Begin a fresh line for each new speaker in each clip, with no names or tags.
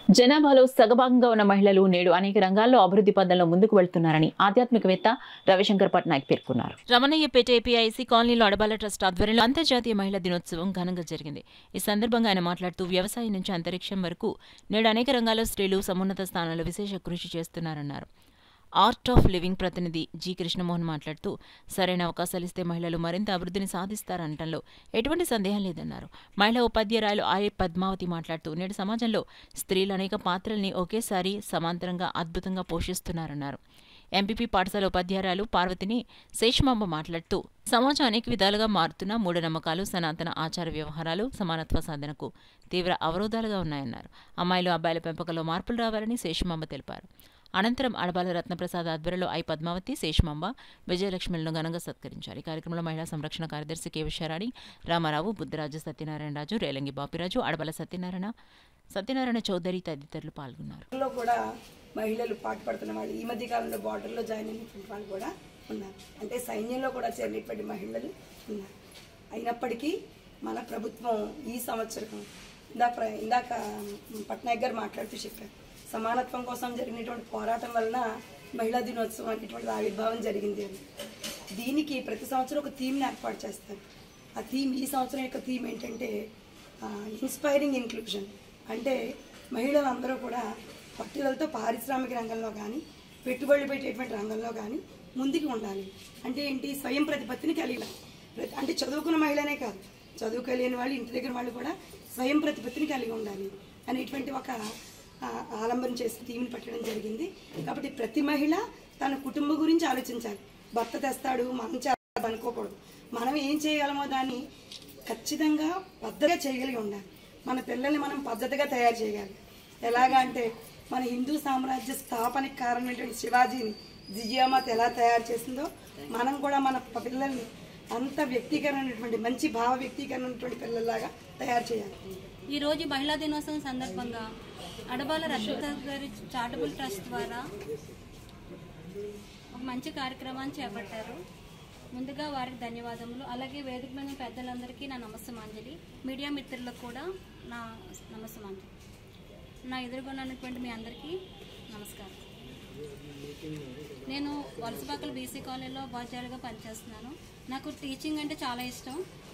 జనాభాలో సగభాగంగా ఉన్న మహిళలు నేడు అనేక రంగాల్లో అభివృద్ధి పదంలో ముందుకు వెళ్తున్నారని ఆధ్యాత్మికవేత్త రవిశంకర్ పట్నాయక్ పేర్కొన్నారు
రమణయ్యపేట ఏపీఐసీ కాలనీలో అడబాల ట్రస్ట్ ఆధ్వర్యంలో అంతర్జాతీయ మహిళా దినోత్సవం ఘనంగా జరిగింది ఈ సందర్భంగా ఆయన మాట్లాడుతూ వ్యవసాయం నుంచి అంతరిక్షం వరకు నేడు అనేక రంగాల్లో స్త్రీలు సమున్నత స్థానాల్లో విశేష కృషి చేస్తున్నారన్నారు ఆర్ట్ ఆఫ్ లివింగ్ ప్రతినిధి జి కృష్ణమోహన్ మాట్లాడుతూ సరైన అవకాశాలు ఇస్తే మహిళలు మరింత అభివృద్ధిని సాధిస్తారనటంలో ఎటువంటి సందేహం లేదన్నారు మహిళా ఉపాధ్యాయురాలు ఆర్య పద్మావతి మాట్లాడుతూ నేడు సమాజంలో స్త్రీలు అనేక పాత్రల్ని ఒకేసారి సమాంతరంగా అద్భుతంగా పోషిస్తున్నారన్నారు ఎంపీపీ పాఠశాల ఉపాధ్యాయురాలు పార్వతిని శేషమాంబ మాట్లాడుతూ సమాజం అనేక విధాలుగా మారుతున్న మూఢనమ్మకాలు సనాతన ఆచార వ్యవహారాలు సమానత్వ సాధనకు తీవ్ర అవరోధాలుగా ఉన్నాయన్నారు అమ్మాయిలు అబ్బాయిల పెంపకంలో మార్పులు రావాలని శేషమాంబ తెలిపారు అనంతరం అడబాల రత్నప్రసాద్ ఆధ్వర్యంలో ఐ పద్మావతి శేషమాంబ విజయలక్ష్మిలను ఘనంగా సత్కరించారు ఈ కార్యక్రమంలో మహిళా సంరక్షణ కార్యదర్శి కె విశ్వరాణి రామారావు బుద్ధరాజు సత్యనారాయణరాజు రేలంగి బాపిరాజు అడబల సత్యనారాయణ సత్యనారాయణ చౌదరి తదితరులు పాల్గొన్నారు
లో కూడా మహిళలు పాటుపడుతున్న వాళ్ళు ఈ మధ్య కాలంలో బార్డర్లో జాయిన్ అయినటువంటి వాళ్ళు కూడా ఉన్నారు అంటే సైన్యంలో కూడా చేరినటువంటి మహిళలు ఉన్నారు అయినప్పటికీ మన ప్రభుత్వం ఈ సంవత్సరం ఇందాక ప్ర- ఇందాక పట్నాయక్ గారు మాట్లాడుతూ చెప్పారు సమానత్వం కోసం జరిగినటువంటి పోరాటం వలన మహిళా దినోత్సవం అనేటువంటి ఆవిర్భావం జరిగింది అని దీనికి ప్రతి సంవత్సరం ఒక థీమ్ని ఏర్పాటు చేస్తారు ఆ థీమ్ ఈ సంవత్సరం యొక్క థీమ్ ఏంటంటే ఇన్స్పైరింగ్ ఇన్క్లూజన్ అంటే మహిళలందరూ కూడా పట్టుదలతో పారిశ్రామిక రంగంలో కానీ పెట్టుబడులు పెట్టేటువంటి రంగంలో కానీ ముందుకు ఉండాలి అంటే ఏంటి స్వయం ప్రతిపత్తిని కలిగి ఉండాలి. ప్రతి- అంటే చదువుకున్న మహిళనే కాదు చదువుకోలేని వాళ్ళు ఇంటి దగ్గర వాళ్ళు కూడా స్వయం ప్రతిపత్తిని కలిగి ఉండాలి అనేటువంటి ఒక ఆ, ఆలంబన చేసి థీమ్ని పెట్టడం జరిగింది కాబట్టి ప్రతి మహిళ తన కుటుంబం గురించి ఆలోచించాలి భర్త తెస్తాడు మనం చేద్దాం అనుకోకూడదు మనం ఏం చేయగలమో దాన్ని ఖచ్చితంగా పద్ధతిగా చేయగలిగి ఉండాలి మన పిల్లల్ని మనం పద్ధతిగా తయారు చేయగలి ఎలాగా అంటే మన హిందూ సామ్రాజ్య స్థాపనకి కారణమైనటువంటి శివాజీని జిజియామాత ఎలా తయారు చేసిందో మనం కూడా మన ప- పిల్లల్ని అంత వ్యక్తీకరణ ఉన్నటువంటి మంచి భావ వ్యక్తీకరణ ఉన్నటువంటి పిల్లల్లాగా తయారు చేయాలి
ఈ రోజు మహిళా దినోత్సవం సందర్భంగా అడబాల రక్షిత గారి చారిటబుల్ ట్రస్ట్ ద్వారా ఒక మంచి కార్యక్రమాన్ని చేపట్టారు ముందుగా వారికి ధన్యవాదములు అలాగే వేదిక మీద ఉన్న పెద్దలందరికీ నా నమస్సమాంజలి మీడియా మిత్రులకు కూడా నా నమస్సమాంజలి నా ఎదుర్కొన్నటువంటి మీ అందరికీ నమస్కారం నేను వలసపాకల బీసీ కాలేజీలో ఉపాధ్యాయులుగా పనిచేస్తున్నాను నాకు టీచింగ్ అంటే చాలా ఇష్టం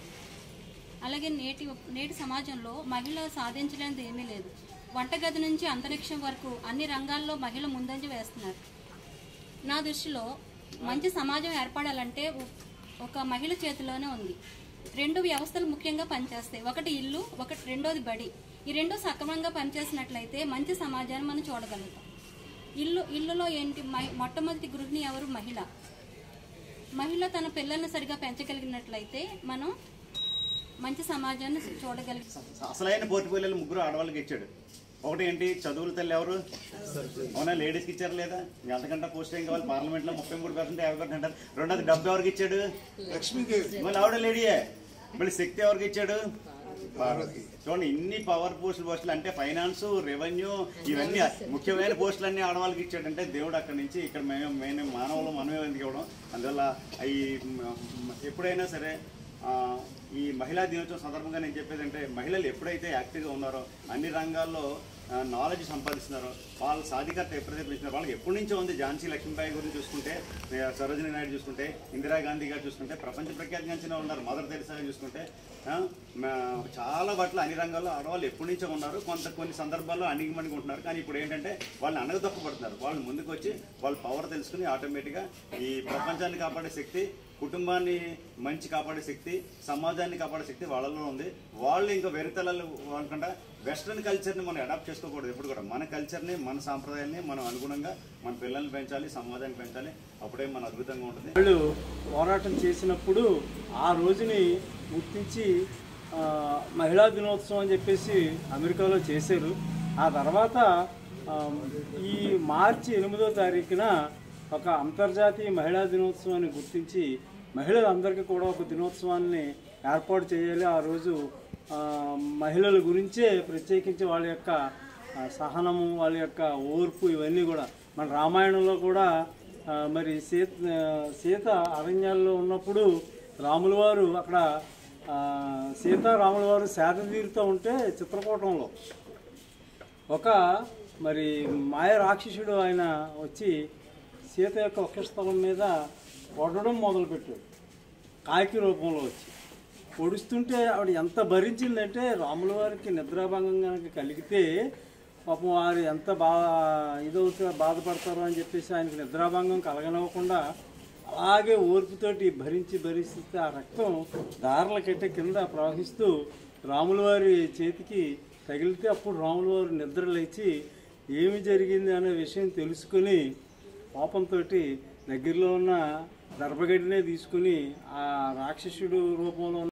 అలాగే నేటి నేటి సమాజంలో మహిళ సాధించలేనిది ఏమీ లేదు వంటగది నుంచి అంతరిక్షం వరకు అన్ని రంగాల్లో మహిళ ముందంజ వేస్తున్నారు నా దృష్టిలో మంచి సమాజం ఏర్పడాలంటే ఒ- ఒక మహిళ చేతిలోనే ఉంది రెండు వ్యవస్థలు ముఖ్యంగా పనిచేస్తాయి ఒకటి ఇల్లు ఒకటి రెండోది బడి ఈ రెండు సక్రమంగా పనిచేసినట్లయితే మంచి సమాజాన్ని మనం చూడగలుగుతాం ఇల్లు ఇల్లులో ఏంటి మహి- మొట్టమొదటి గృహిణి ఎవరు మహిళ మహిళ తన పిల్లల్ని సరిగా పెంచగలిగినట్లయితే మనం మంచి సమాజాన్ని చూడగలుగుతాం
అసలైన పోర్టుపోలియోలు ముగ్గురు ఆడవాళ్ళకి ఇచ్చాడు ఒకటి ఏంటి చదువుల తల్లి ఎవరు అవునా లేడీస్కి ఇచ్చారు లేదా ఎంతకంటే పోస్ట్ ఏం కావాలి పార్లమెంట్ లో ముప్పై మూడు పర్సెంట్ యాభై పర్సెంట్ అంటారు రెండోది డబ్బు ఎవరికి ఇచ్చాడు మళ్ళీ ఆవిడ లేడీయే మళ్ళీ శక్తి ఎవరికి ఇచ్చాడు చూడండి ఇన్ని పవర్ పోస్టులు పోస్టులు అంటే ఫైనాన్స్ రెవెన్యూ ఇవన్నీ ముఖ్యమైన పోస్టులు అన్ని ఆడవాళ్ళకి ఇచ్చాడు అంటే దేవుడు అక్కడి నుంచి ఇక్కడ మేము మేము మానవులు మనమే ఎందుకు ఇవ్వడం అందువల్ల ఈ మ- మ- ఎప్పుడైనా సరే ఆ, ఈ మహిళా దినోత్సవం సందర్భంగా నేను చెప్పేది అంటే మహిళలు ఎప్పుడైతే యాక్టివ్గా ఉన్నారో అన్ని రంగాల్లో నాలెడ్జ్ సంపాదిస్తున్నారో వాళ్ళ సాధికారత ఎప్పుడైతే పెంచినారో వాళ్ళకి ఎప్పటి నుంచో ఉంది ఝాన్సీ లక్ష్మీబాయి గురించి చూసుకుంటే ఆ, సరోజినీ నాయుడు చూసుకుంటే ఇందిరాగాంధీ గారు చూసుకుంటే ప్రపంచ ప్రఖ్యాతిగాంచిన ఉన్నారు మదర్ తెరిసా చూసుకుంటే ఆ, మా- చాలా పట్ల అన్ని రంగాల్లో ఆడవాళ్ళు ఎప్పటి నుంచో ఉన్నారు కొంత కొన్ని సందర్భాల్లో అణిగిమణిగి ఉంటున్నారు కానీ ఇప్పుడు ఏంటంటే వాళ్ళని అనగదొక్కబడుతున్నారు వాళ్ళు ముందుకు వచ్చి వాళ్ళ పవర్ తెలుసుకుని ఆటోమేటిక్గా ఈ ప్రపంచాన్ని కాపాడే శక్తి కుటుంబాన్ని మంచి కాపాడే శక్తి సమాజాన్ని కాపాడే శక్తి వాళ్ళలో ఉంది వాళ్ళు ఇంకా వెరితలలు అనుకుంటా వెస్ట్రన్ కల్చర్ని మనం అడాప్ట్ చేసుకోకూడదు ఎప్పుడు కూడా మన కల్చర్ని మన సాంప్రదాయాన్ని మనం అనుగుణంగా మన పిల్లల్ని పెంచాలి సమాజాన్ని పెంచాలి అప్పుడే మన అద్భుతంగా ఉంటుంది
వాళ్ళు పోరాటం చేసినప్పుడు ఆ రోజుని గుర్తించి ఆ, మహిళా దినోత్సవం అని చెప్పేసి అమెరికాలో చేశారు ఆ తర్వాత ఆ, ఈ మార్చి ఎనిమిదో తారీఖున ఒక అంతర్జాతీయ మహిళా దినోత్సవాన్ని గుర్తించి మహిళలందరికీ కూడా ఒక దినోత్సవాన్ని ఏర్పాటు చేయాలి ఆ రోజు ఆ, మహిళల గురించే ప్రత్యేకించి వాళ్ళ యొక్క ఆ, సహనము వాళ్ళ యొక్క ఓర్పు ఇవన్నీ కూడా మన రామాయణంలో కూడా ఆ, మరి సీత ఆ, సీత అరణ్యాల్లో ఉన్నప్పుడు రాముల వారు అక్కడ ఆ, సీతారాముల వారు సేద తీరుతూ ఉంటే చిత్రకూటంలో ఒక మరి మాయ రాక్షసుడు ఆయన వచ్చి సీత యొక్క వక్షస్థలం మీద కొట్టడం మొదలుపెట్టాడు కాకి రూపంలో వచ్చి పొడుస్తుంటే ఆవిడ ఎంత భరించిందంటే రాముల వారికి నిద్రాభంగం కనుక కలిగితే పాపం వారు ఎంత బా ఇదవుతా బాధపడతారో అని చెప్పేసి ఆయనకి నిద్రాభంగం కలగనివ్వకుండా అలాగే ఓర్పుతోటి భరించి భరిస్తే ఆ రక్తం దారుల కట్టే కింద ప్రవహిస్తూ రాముల వారి చేతికి తగిలితే అప్పుడు రాముల వారు నిద్ర లేచి ఏమి జరిగింది అనే విషయం తెలుసుకొని కోపంతో దగ్గరలో ఉన్న దర్భగడ్డినే తీసుకుని ఆ రాక్షసుడు రూపంలో ఉన్న